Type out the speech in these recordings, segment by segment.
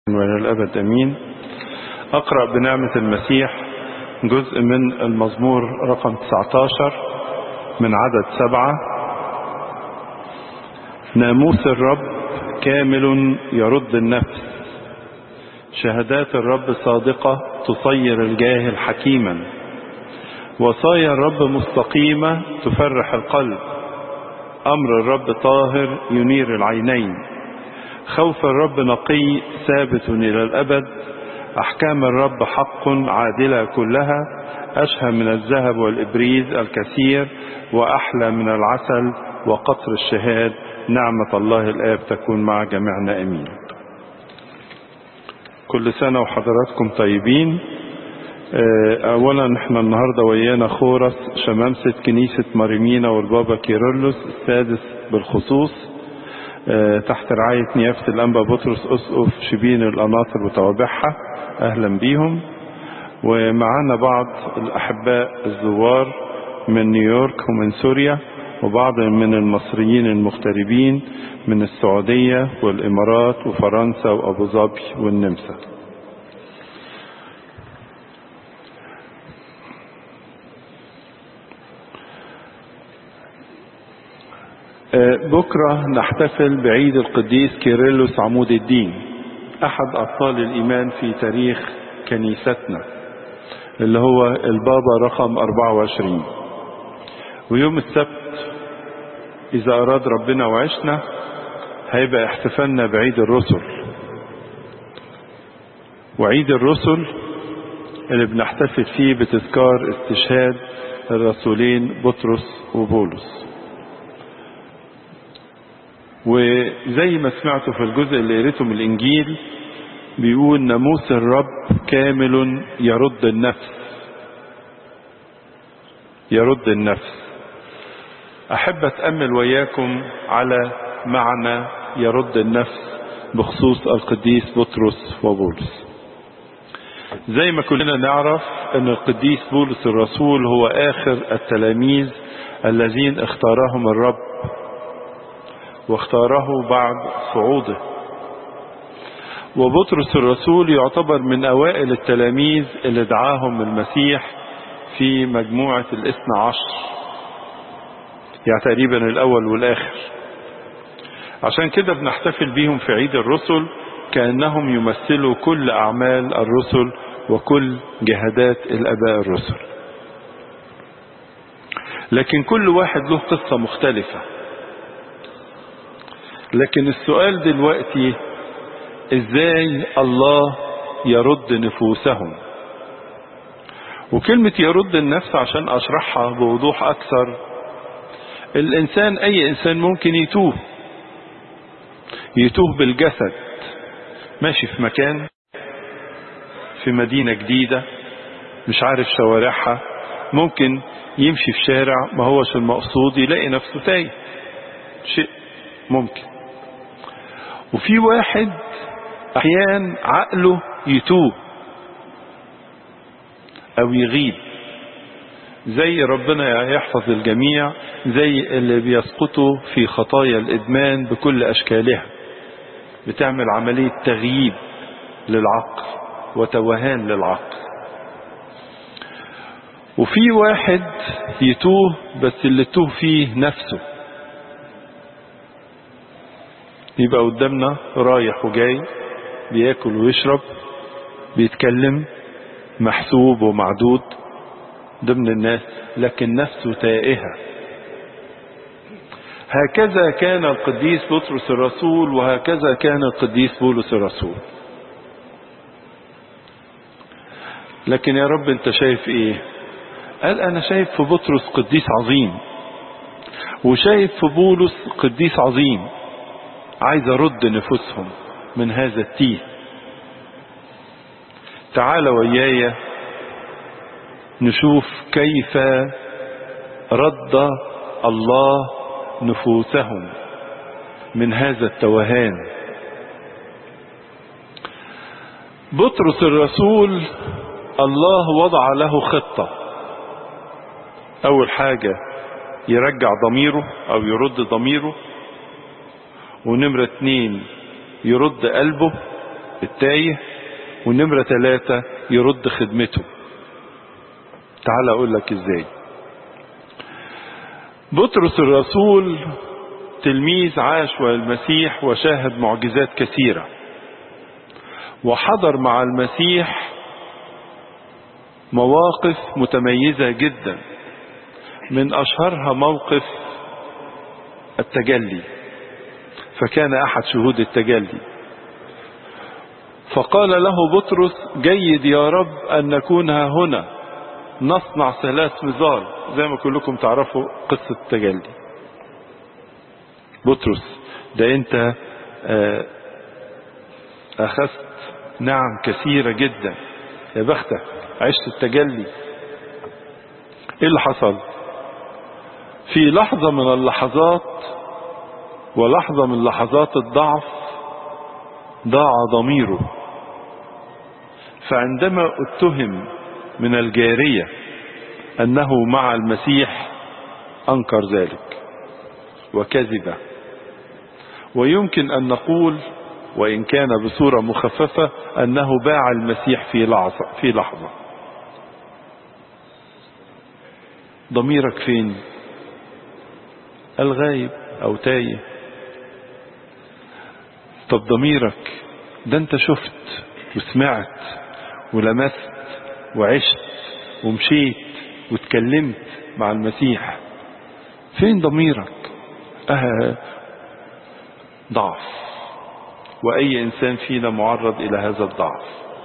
وإلى الأبد أمين أقرأ بنعمة المسيح جزء من المزمور رقم 19 من عدد سبعة ناموس الرب كامل يرد النفس شهادات الرب صادقة تصير الجاهل حكيما وصايا الرب مستقيمة تفرح القلب أمر الرب طاهر ينير العينين خوف الرب نقي ثابت إلى الأبد أحكام الرب حق عادلة كلها أشهى من الذهب والإبريز الكثير وأحلى من العسل وقطر الشهاد نعمة الله الآب تكون مع جميعنا أمين كل سنة وحضراتكم طيبين أولا احنا النهاردة ويانا خورس شمامسة كنيسة مريمينا والبابا كيرلس السادس بالخصوص تحت رعاية نيافة الأنبا بطرس أسقف شبين القناطر وتوابعها أهلا بيهم ومعانا بعض الأحباء الزوار من نيويورك ومن سوريا وبعض من المصريين المغتربين من السعودية والإمارات وفرنسا وأبو ظبي والنمسا بكرة نحتفل بعيد القديس كيرلس عمود الدين أحد أبطال الإيمان في تاريخ كنيستنا اللي هو البابا رقم 24 ويوم السبت إذا أراد ربنا وعشنا هيبقى احتفالنا بعيد الرسل وعيد الرسل اللي بنحتفل فيه بتذكار استشهاد الرسولين بطرس وبولس وزي ما سمعتوا في الجزء اللي قريته من الإنجيل بيقول ناموس الرب كامل يرد النفس يرد النفس أحب أتأمل وياكم على معنى يرد النفس بخصوص القديس بطرس وبولس زي ما كلنا نعرف أن القديس بولس الرسول هو آخر التلاميذ الذين اختارهم الرب واختاره بعد صعوده وبطرس الرسول يعتبر من أوائل التلاميذ اللي دعاهم المسيح في مجموعة الاثنى عشر يعني تقريبا الأول والآخر عشان كده بنحتفل بيهم في عيد الرسل كأنهم يمثلوا كل أعمال الرسل وكل جهادات الأباء الرسل لكن كل واحد له قصة مختلفة لكن السؤال دلوقتي ازاي الله يرد نفوسهم وكلمة يرد النفس عشان اشرحها بوضوح اكثر الانسان اي انسان ممكن يتوه يتوه بالجسد ماشي في مكان في مدينة جديدة مش عارف شوارعها ممكن يمشي في شارع ما هوش المقصود يلاقي نفسه تايه شيء ممكن وفي واحد احيان عقله يتوه او يغيب زي ربنا يحفظ الجميع زي اللي بيسقطوا في خطايا الادمان بكل اشكالها بتعمل عملية تغييب للعقل وتوهان للعقل وفي واحد يتوه بس اللي توه فيه نفسه يبقى قدامنا رايح وجاي بياكل ويشرب بيتكلم محسوب ومعدود ضمن الناس لكن نفسه تائهة هكذا كان القديس بطرس الرسول وهكذا كان القديس بولس الرسول لكن يا رب انت شايف ايه قال انا شايف في بطرس قديس عظيم وشايف في بولس قديس عظيم عايز ارد نفوسهم من هذا التيه تعال وياي نشوف كيف رد الله نفوسهم من هذا التوهان بطرس الرسول الله وضع له خطة اول حاجة يرجع ضميره او يرد ضميره ونمرة اتنين يرد قلبه التايه ونمرة ثلاثة يرد خدمته تعال اقول لك ازاي بطرس الرسول تلميذ عاش والمسيح وشاهد معجزات كثيرة وحضر مع المسيح مواقف متميزة جدا من أشهرها موقف التجلي فكان أحد شهود التجلي فقال له بطرس جيد يا رب أن نكون ها هنا نصنع ثلاث مزار زي ما كلكم تعرفوا قصة التجلي بطرس ده انت اخذت نعم كثيرة جدا يا بختك عشت التجلي ايه اللي حصل في لحظة من اللحظات ولحظة من لحظات الضعف ضاع ضميره فعندما اتهم من الجارية انه مع المسيح انكر ذلك وكذب ويمكن ان نقول وان كان بصورة مخففة انه باع المسيح في لحظة في لحظة ضميرك فين الغايب او تايه طب ضميرك ده انت شفت وسمعت ولمست وعشت ومشيت واتكلمت مع المسيح فين ضميرك اه ضعف واي انسان فينا معرض الى هذا الضعف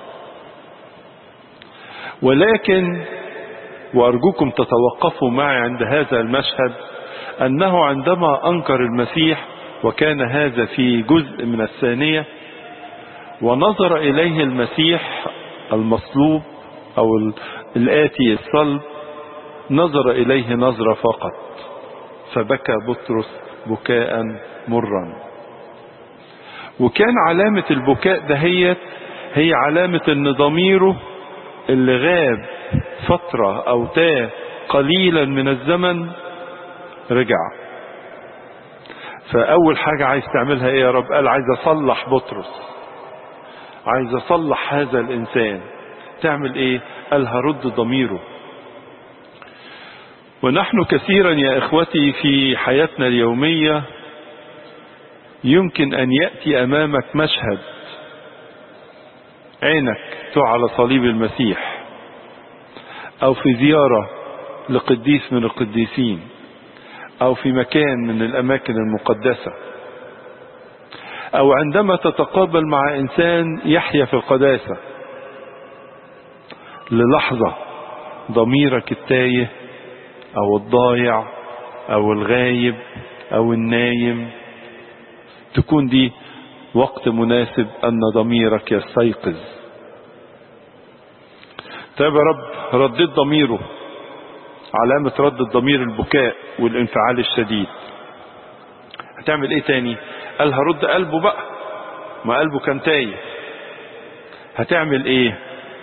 ولكن وارجوكم تتوقفوا معي عند هذا المشهد انه عندما انكر المسيح وكان هذا في جزء من الثانيه ونظر اليه المسيح المصلوب او الاتي الصلب نظر اليه نظره فقط فبكى بطرس بكاء مرا وكان علامة البكاء دهيت هي علامة ان ضميره اللي غاب فترة او تاه قليلا من الزمن رجع فاول حاجة عايز تعملها ايه يا رب قال عايز اصلح بطرس عايز اصلح هذا الانسان تعمل ايه قال هرد ضميره ونحن كثيرا يا اخوتي في حياتنا اليومية يمكن ان يأتي امامك مشهد عينك تقع على صليب المسيح او في زيارة لقديس من القديسين او في مكان من الاماكن المقدسة او عندما تتقابل مع انسان يحيا في القداسة للحظة ضميرك التايه او الضايع او الغايب او النايم تكون دي وقت مناسب ان ضميرك يستيقظ طيب يا رب رديت ضميره علامة رد الضمير البكاء والانفعال الشديد هتعمل ايه تاني قال هرد قلبه بقى ما قلبه كان تايه هتعمل ايه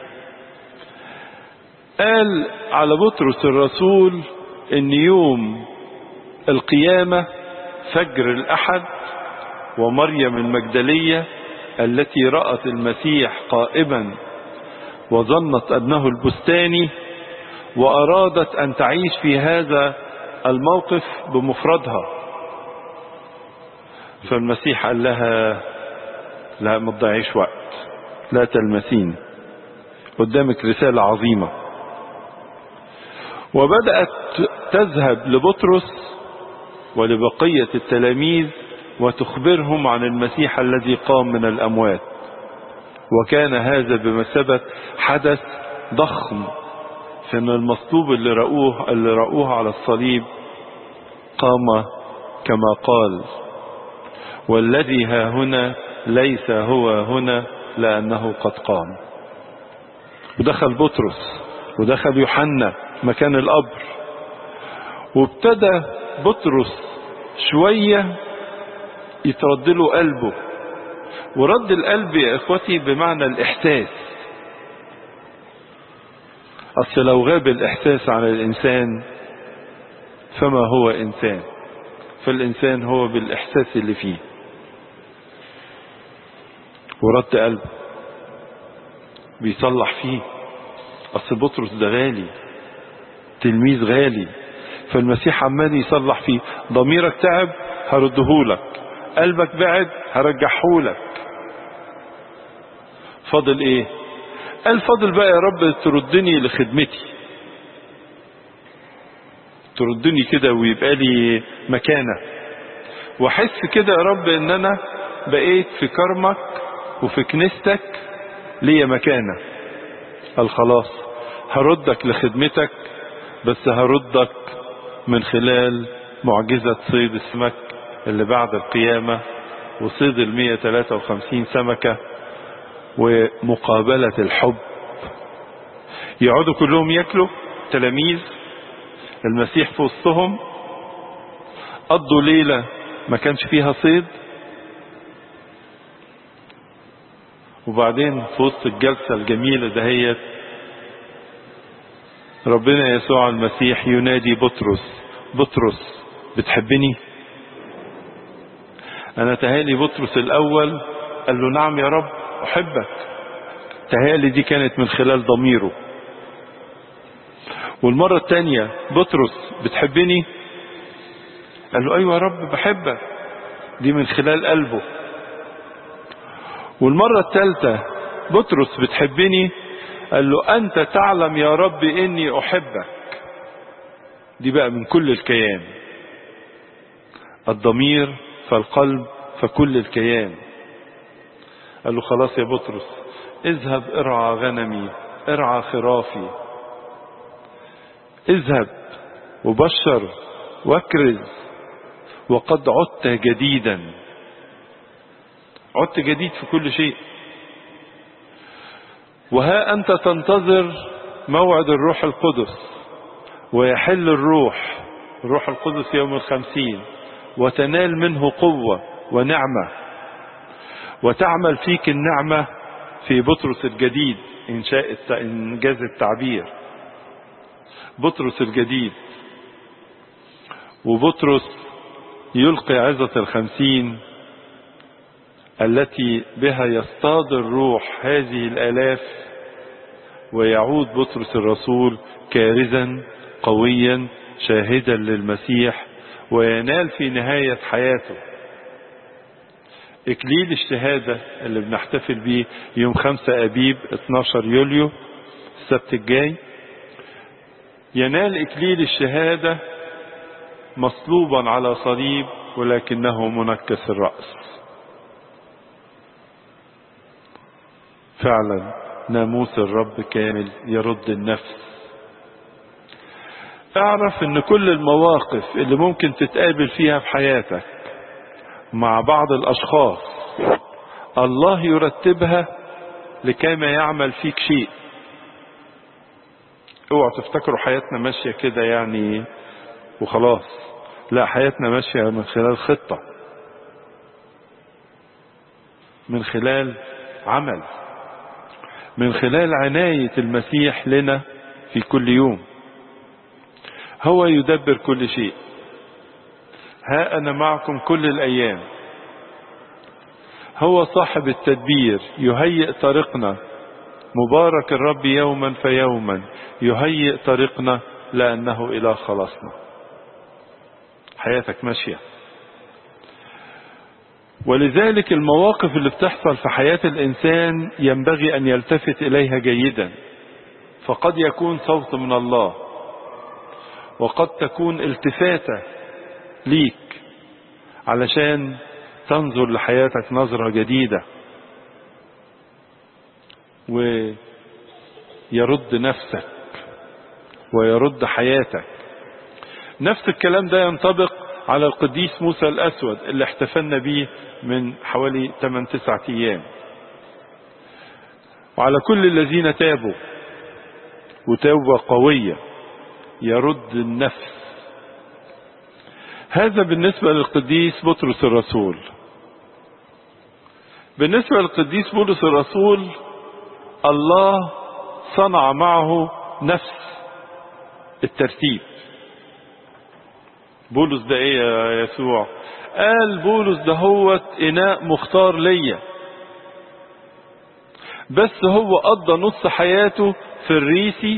قال على بطرس الرسول ان يوم القيامة فجر الاحد ومريم المجدلية التي رأت المسيح قائما وظنت انه البستاني وارادت ان تعيش في هذا الموقف بمفردها فالمسيح قال لها لا ما تضيعيش وقت لا تلمسين قدامك رسالة عظيمة وبدأت تذهب لبطرس ولبقية التلاميذ وتخبرهم عن المسيح الذي قام من الأموات وكان هذا بمثابة حدث ضخم فإن المصلوب اللي رأوه, اللي رأوه على الصليب قام كما قال والذي ها هنا ليس هو هنا لأنه قد قام ودخل بطرس ودخل يوحنا مكان القبر وابتدى بطرس شوية يترد له قلبه ورد القلب يا اخوتي بمعنى الاحساس اصل لو غاب الاحساس عن الانسان فما هو انسان فالانسان هو بالاحساس اللي فيه ورد قلبه بيصلح فيه اصل بطرس ده غالي تلميذ غالي فالمسيح عمال يصلح فيه ضميرك تعب هردهولك قلبك بعد هرجحهولك فاضل ايه قال فاضل بقى يا رب تردني لخدمتي تردني كده ويبقى لي مكانة واحس كده يا رب ان انا بقيت في كرمك وفي كنيستك ليا مكانة قال خلاص هردك لخدمتك بس هردك من خلال معجزة صيد السمك اللي بعد القيامة وصيد ال 153 سمكة ومقابلة الحب يقعدوا كلهم ياكلوا تلاميذ المسيح في وسطهم قضوا ليلة ما كانش فيها صيد وبعدين في وسط الجلسة الجميلة دهيت ربنا يسوع المسيح ينادي بطرس بطرس بتحبني انا تهالي بطرس الاول قال له نعم يا رب احبك تهالي دي كانت من خلال ضميره والمرة التانية بطرس بتحبني قال له ايوه يا رب بحبك دي من خلال قلبه والمرة الثالثة بطرس بتحبني قال له أنت تعلم يا رب إني أحبك دي بقى من كل الكيان الضمير فالقلب فكل الكيان قال له خلاص يا بطرس اذهب ارعى غنمي ارعى خرافي اذهب وبشر واكرز وقد عدت جديدا عدت جديد في كل شيء وها أنت تنتظر موعد الروح القدس ويحل الروح الروح القدس يوم الخمسين وتنال منه قوة ونعمة وتعمل فيك النعمة في بطرس الجديد إن شاء إنجاز التعبير بطرس الجديد وبطرس يلقي عظة الخمسين التي بها يصطاد الروح هذه الآلاف ويعود بطرس الرسول كارزا قويا شاهدا للمسيح وينال في نهاية حياته إكليل الشهادة اللي بنحتفل بيه يوم 5 أبيب 12 يوليو السبت الجاي ينال إكليل الشهادة مصلوبا على صليب ولكنه منكس الرأس فعلا ناموس الرب كامل يرد النفس اعرف ان كل المواقف اللي ممكن تتقابل فيها في حياتك مع بعض الاشخاص الله يرتبها لكي ما يعمل فيك شيء اوعوا تفتكروا حياتنا ماشية كده يعني وخلاص لا حياتنا ماشية من خلال خطة من خلال عمل من خلال عناية المسيح لنا في كل يوم هو يدبر كل شيء ها أنا معكم كل الأيام هو صاحب التدبير يهيئ طريقنا مبارك الرب يوما فيوما يهيئ طريقنا لأنه إلى خلاصنا حياتك ماشية ولذلك المواقف اللي بتحصل في حياة الإنسان ينبغي أن يلتفت إليها جيدا فقد يكون صوت من الله وقد تكون التفاتة ليك علشان تنظر لحياتك نظرة جديدة ويرد نفسك ويرد حياتك نفس الكلام ده ينطبق على القديس موسى الأسود اللي احتفلنا بيه من حوالي 8 9 أيام وعلى كل الذين تابوا وتوبة قوية يرد النفس هذا بالنسبة للقديس بطرس الرسول بالنسبة للقديس بولس الرسول الله صنع معه نفس الترتيب بولس ده ايه يا يسوع قال بولس ده هو اناء مختار ليا بس هو قضى نص حياته في الريسي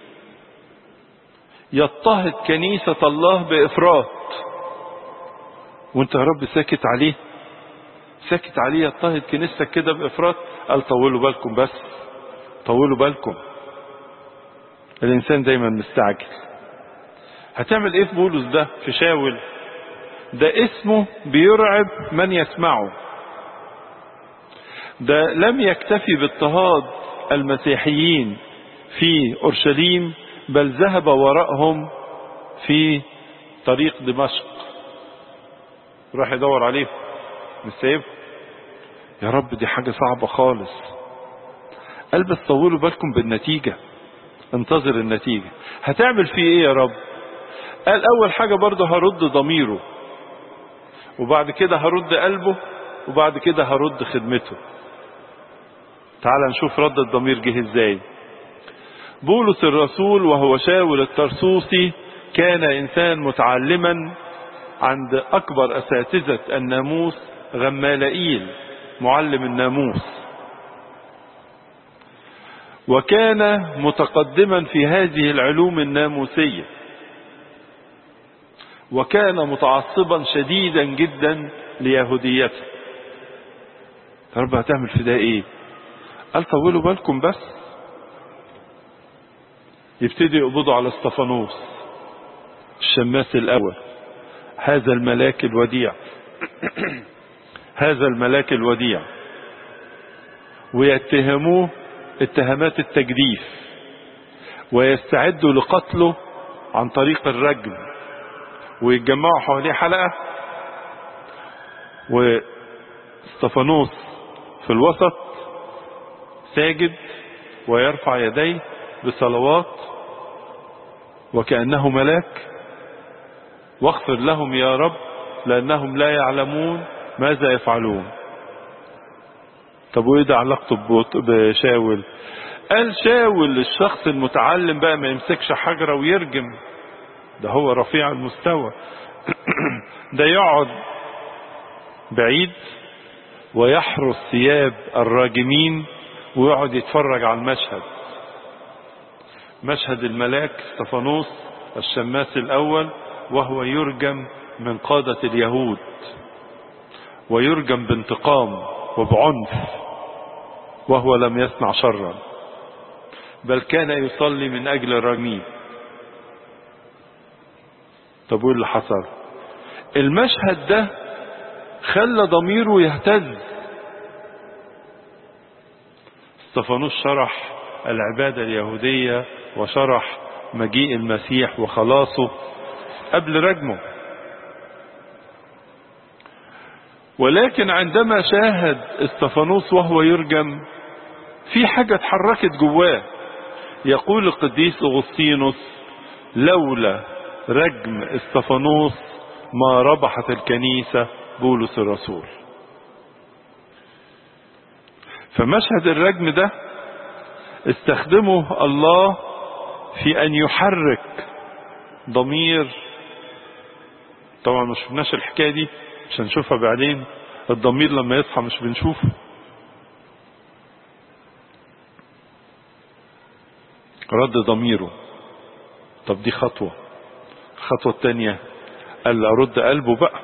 يضطهد كنيسة الله بإفراط وانت يا رب ساكت عليه ساكت عليه يضطهد كنيستك كده بإفراط قال طولوا بالكم بس طولوا بالكم الإنسان دايما مستعجل هتعمل ايه في بولس ده في شاول ده اسمه بيرعب من يسمعه ده لم يكتفي باضطهاد المسيحيين في اورشليم بل ذهب وراءهم في طريق دمشق راح يدور عليهم مش سايبهم يا رب دي حاجة صعبة خالص قال بس طولوا بالكم بالنتيجة انتظر النتيجة هتعمل فيه ايه يا رب قال اول حاجة برضه هرد ضميره وبعد كده هرد قلبه وبعد كده هرد خدمته تعال نشوف رد الضمير جه ازاي بولس الرسول وهو شاول الترسوسي كان انسان متعلما عند اكبر اساتذة الناموس غمالائيل معلم الناموس وكان متقدما في هذه العلوم الناموسية وكان متعصبا شديدا جدا ليهوديته رب هتعمل في ده ايه قال طولوا بالكم بس يبتدي يقبضوا على استفانوس الشماس الاول هذا الملاك الوديع هذا الملاك الوديع ويتهموه اتهامات التجديف ويستعدوا لقتله عن طريق الرجم ويتجمعوا حواليه حلقة واستفانوس في الوسط ساجد ويرفع يديه بصلوات وكأنه ملاك واغفر لهم يا رب لأنهم لا يعلمون ماذا يفعلون طب وايه ده علاقته بشاول قال شاول الشخص المتعلم بقى ما يمسكش حجرة ويرجم ده هو رفيع المستوى ده يقعد بعيد ويحرس ثياب الراجمين ويقعد يتفرج على المشهد مشهد الملاك استفانوس الشماس الاول وهو يرجم من قادة اليهود ويرجم بانتقام وبعنف وهو لم يصنع شرا بل كان يصلي من اجل الرجمين طب وايه اللي حصل المشهد ده خلى ضميره يهتز استفانوس شرح العبادة اليهودية وشرح مجيء المسيح وخلاصه قبل رجمه ولكن عندما شاهد استفانوس وهو يرجم في حاجة اتحركت جواه يقول القديس أغسطينوس لولا رجم استفانوس ما ربحت الكنيسة بولس الرسول فمشهد الرجم ده استخدمه الله في ان يحرك ضمير طبعا ما شفناش الحكايه دي مش هنشوفها بعدين الضمير لما يصحى مش بنشوفه رد ضميره طب دي خطوة الخطوة التانية قال ارد قلبه بقى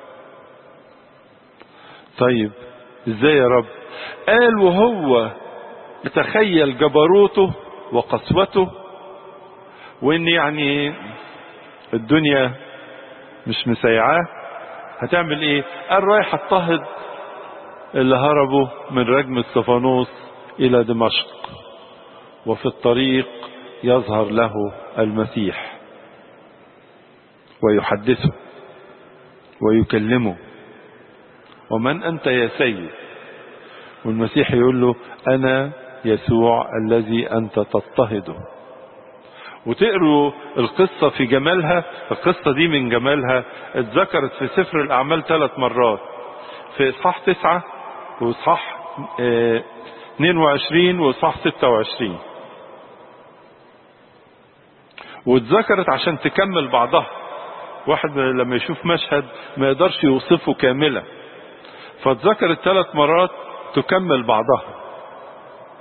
طيب ازاي يا رب قال وهو يتخيل جبروته وقسوته وان يعني الدنيا مش مسيعاه هتعمل ايه قال رايح اضطهد اللي هربوا من رجم استفانوس الى دمشق وفي الطريق يظهر له المسيح ويحدثه ويكلمه ومن انت يا سيد والمسيح يقول له انا يسوع الذي انت تضطهده وتقروا القصة في جمالها القصة دي من جمالها اتذكرت في سفر الأعمال ثلاث مرات في إصحاح تسعة وإصحاح اه 22 وإصحاح 26 واتذكرت عشان تكمل بعضها واحد لما يشوف مشهد ما يقدرش يوصفه كاملا فاتذكرت ثلاث مرات تكمل بعضها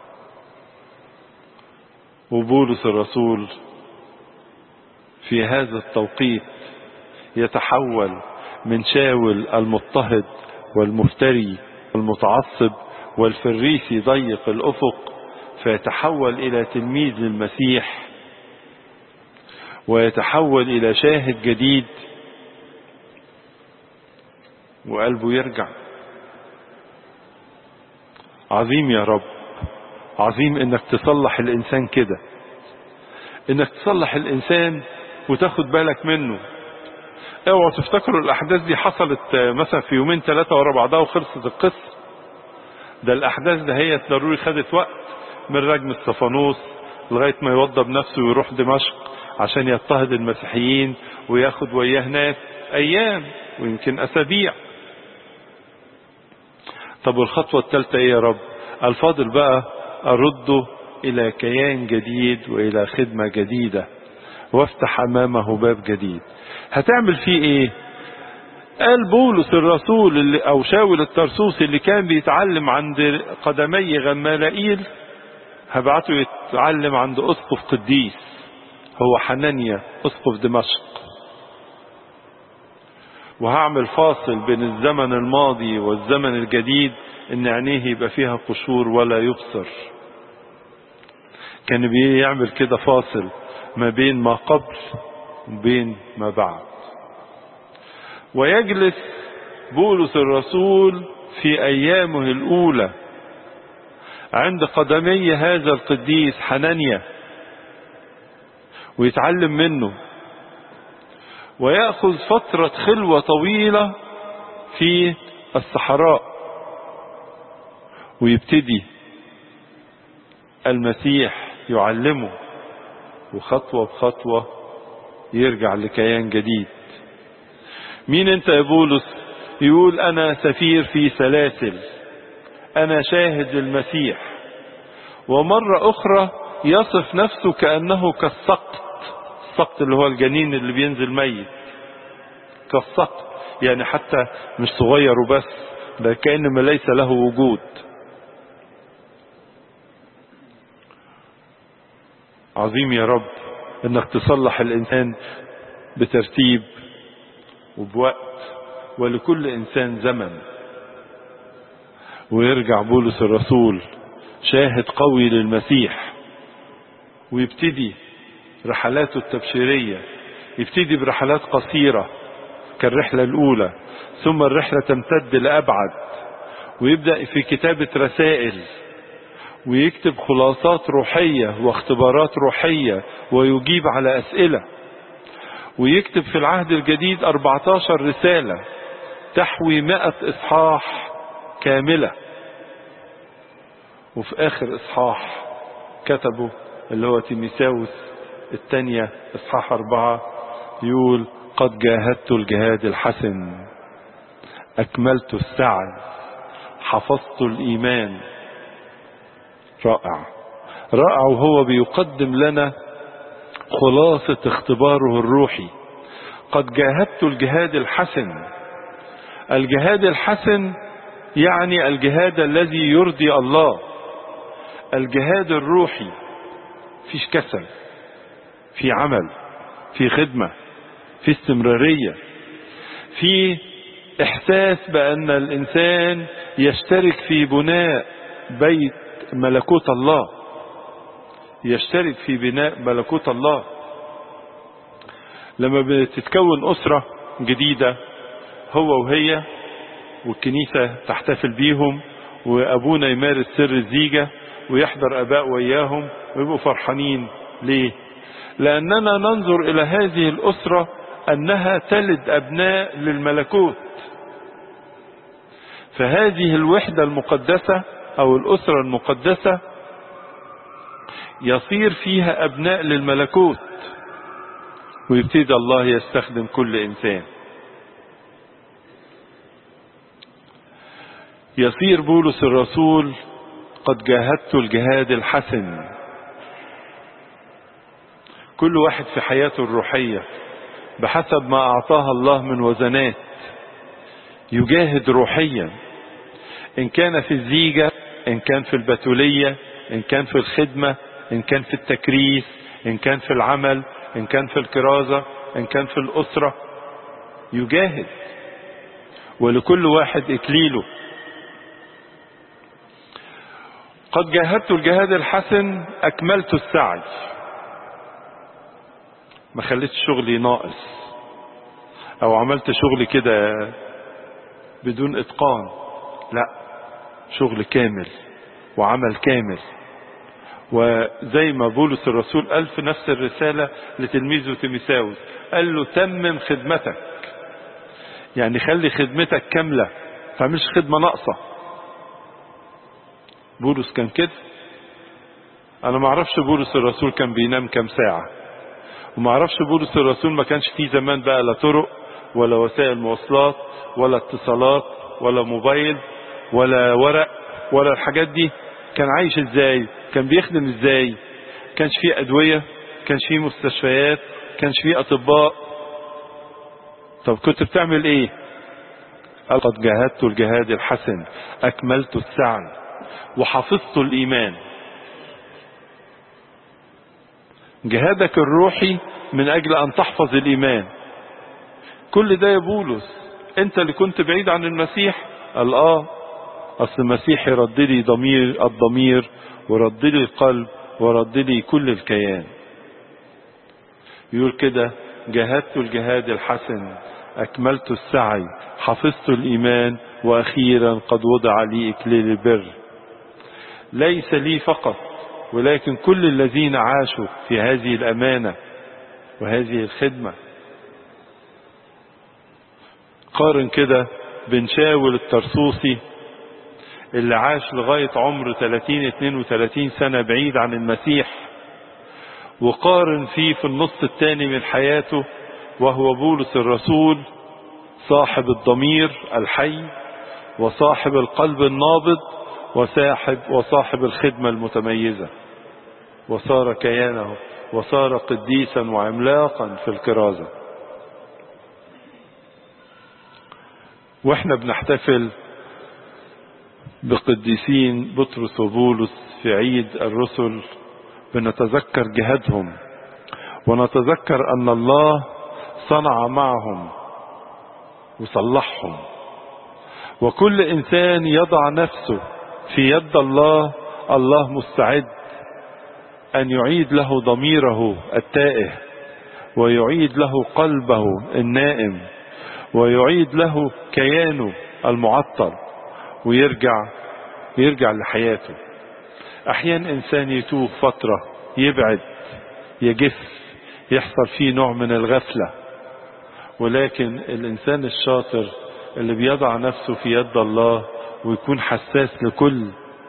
وبولس الرسول في هذا التوقيت يتحول من شاول المضطهد والمفتري والمتعصب والفريسي ضيق الأفق فيتحول إلى تلميذ للمسيح ويتحول إلى شاهد جديد وقلبه يرجع عظيم يا رب عظيم انك تصلح الانسان كده انك تصلح الانسان وتاخد بالك منه اوعوا تفتكروا الاحداث دي حصلت مثلا في يومين ثلاثة ورا بعضها وخلصت القصة ده الاحداث ده هي ضروري خدت وقت من رجم الصفانوس لغاية ما يوضب نفسه ويروح دمشق عشان يضطهد المسيحيين وياخد وياه ناس ايام ويمكن اسابيع طب والخطوة الثالثة ايه يا رب الفاضل بقى ارده الى كيان جديد والى خدمة جديدة وافتح امامه باب جديد هتعمل فيه ايه قال بولس الرسول اللي او شاول الترسوسي اللي كان بيتعلم عند قدمي غمالائيل هبعته يتعلم عند اسقف قديس هو حنانيا اسقف دمشق وهعمل فاصل بين الزمن الماضي والزمن الجديد ان عينيه يبقى فيها قشور ولا يبصر كان بيعمل كده فاصل ما بين ما قبل وبين ما بعد ويجلس بولس الرسول في ايامه الاولى عند قدمي هذا القديس حنانيا ويتعلم منه ويأخذ فترة خلوة طويلة في الصحراء ويبتدي المسيح يعلمه وخطوة بخطوة يرجع لكيان جديد مين انت يا بولس يقول انا سفير في سلاسل انا شاهد للمسيح ومرة اخرى يصف نفسه كأنه كالسقط السقط اللي هو الجنين اللي بينزل ميت كالسقط يعني حتى مش صغير وبس ده كأنما ليس له وجود عظيم يا رب انك تصلح الانسان بترتيب وبوقت ولكل انسان زمن ويرجع بولس الرسول شاهد قوي للمسيح ويبتدي رحلاته التبشيرية يبتدي برحلات قصيرة كالرحلة الأولى ثم الرحلة تمتد لأبعد ويبدأ في كتابة رسائل ويكتب خلاصات روحية واختبارات روحية ويجيب على أسئلة ويكتب في العهد الجديد 14 رسالة تحوي 100 إصحاح كاملة وفي آخر إصحاح كتبه اللي هو تيميساوس الثانية إصحاح أربعة يقول قد جاهدت الجهاد الحسن أكملت السعي حفظت الإيمان رائع رائع وهو بيقدم لنا خلاصة اختباره الروحي قد جاهدت الجهاد الحسن الجهاد الحسن يعني الجهاد الذي يرضي الله الجهاد الروحي فيش كسل في عمل في خدمة في استمرارية في احساس بان الانسان يشترك في بناء بيت ملكوت الله يشترك في بناء ملكوت الله لما بتتكون أسرة جديدة هو وهي والكنيسة تحتفل بيهم وأبونا يمارس سر الزيجة ويحضر أباء وياهم ويبقوا فرحانين ليه لأننا ننظر إلى هذه الأسرة أنها تلد أبناء للملكوت فهذه الوحدة المقدسة أو الأسرة المقدسة يصير فيها أبناء للملكوت ويبتدي الله يستخدم كل إنسان يصير بولس الرسول قد جاهدت الجهاد الحسن كل واحد في حياته الروحية بحسب ما أعطاها الله من وزنات يجاهد روحيا إن كان في الزيجة إن كان في البتولية إن كان في الخدمة إن كان في التكريس إن كان في العمل إن كان في الكرازة إن كان في الأسرة يجاهد ولكل واحد إكليله قد جاهدت الجهاد الحسن أكملت السعي ما خليتش شغلي ناقص أو عملت شغل كده بدون إتقان لا شغل كامل وعمل كامل وزي ما بولس الرسول قال في نفس الرسالة لتلميذه تيميساوس قال له تمم خدمتك يعني خلي خدمتك كاملة فمش خدمة ناقصة بولس كان كده انا ما اعرفش بولس الرسول كان بينام كام ساعة وما اعرفش بولس الرسول ما كانش فيه زمان بقى لا طرق ولا وسائل مواصلات ولا اتصالات ولا موبايل ولا ورق ولا الحاجات دي كان عايش ازاي كان بيخدم ازاي كانش فيه ادوية كانش فيه مستشفيات كانش فيه اطباء طب كنت بتعمل ايه قد جاهدت الجهاد الحسن اكملت السعي وحفظت الايمان جهادك الروحي من اجل ان تحفظ الايمان كل ده يا بولس انت اللي كنت بعيد عن المسيح قال اه اصل المسيح يرد لي ضمير الضمير ورد لي القلب ورد لي كل الكيان يقول كده جاهدت الجهاد الحسن اكملت السعي حفظت الايمان واخيرا قد وضع لي اكليل البر ليس لي فقط ولكن كل الذين عاشوا في هذه الامانه وهذه الخدمه قارن كده بن شاول الترسوسي اللي عاش لغاية عمر 30 32 سنة بعيد عن المسيح وقارن فيه في النص الثاني من حياته وهو بولس الرسول صاحب الضمير الحي وصاحب القلب النابض وصاحب وصاحب الخدمة المتميزة وصار كيانه وصار قديسا وعملاقا في الكرازة واحنا بنحتفل بقديسين بطرس وبولس في عيد الرسل بنتذكر جهادهم ونتذكر ان الله صنع معهم وصلحهم وكل انسان يضع نفسه في يد الله الله مستعد ان يعيد له ضميره التائه ويعيد له قلبه النائم ويعيد له كيانه المعطل ويرجع يرجع لحياته احيانا انسان يتوه فترة يبعد يجف يحصل فيه نوع من الغفلة ولكن الانسان الشاطر اللي بيضع نفسه في يد الله ويكون حساس لكل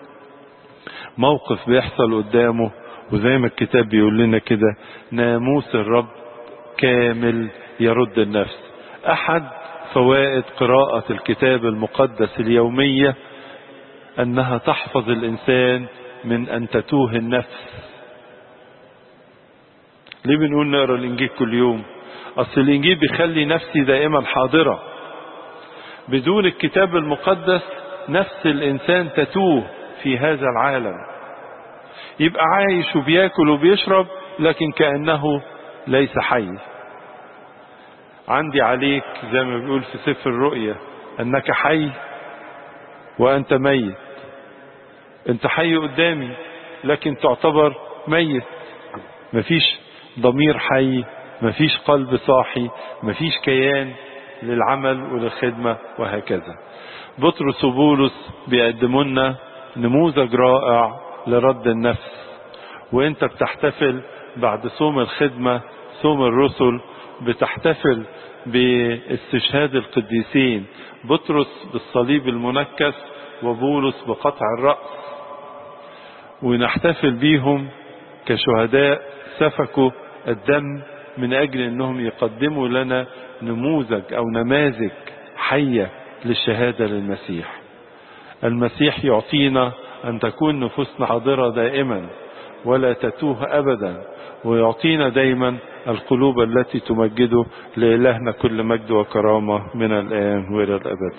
موقف بيحصل قدامه وزي ما الكتاب بيقول لنا كده ناموس الرب كامل يرد النفس احد فوائد قراءة الكتاب المقدس اليومية انها تحفظ الانسان من ان تتوه النفس ليه بنقول نقرا الانجيل كل يوم اصل الانجيل بيخلي نفسي دائما حاضرة بدون الكتاب المقدس نفس الانسان تتوه في هذا العالم يبقى عايش وبياكل وبيشرب لكن كأنه ليس حي عندي عليك زي ما بيقول في سفر الرؤيا انك حي وانت ميت انت حي قدامي لكن تعتبر ميت مفيش ضمير حي مفيش قلب صاحي مفيش كيان للعمل وللخدمة وهكذا بطرس وبولس بيقدموا لنا نموذج رائع لرد النفس وانت بتحتفل بعد صوم الخدمة صوم الرسل بتحتفل باستشهاد القديسين بطرس بالصليب المنكس وبولس بقطع الرأس ونحتفل بيهم كشهداء سفكوا الدم من أجل أنهم يقدموا لنا نموذج أو نماذج حية للشهادة للمسيح المسيح يعطينا أن تكون نفوسنا حاضرة دائما ولا تتوه أبدا ويعطينا دايما القلوب التي تمجده لإلهنا كل مجد وكرامة من الآن وإلى الأبد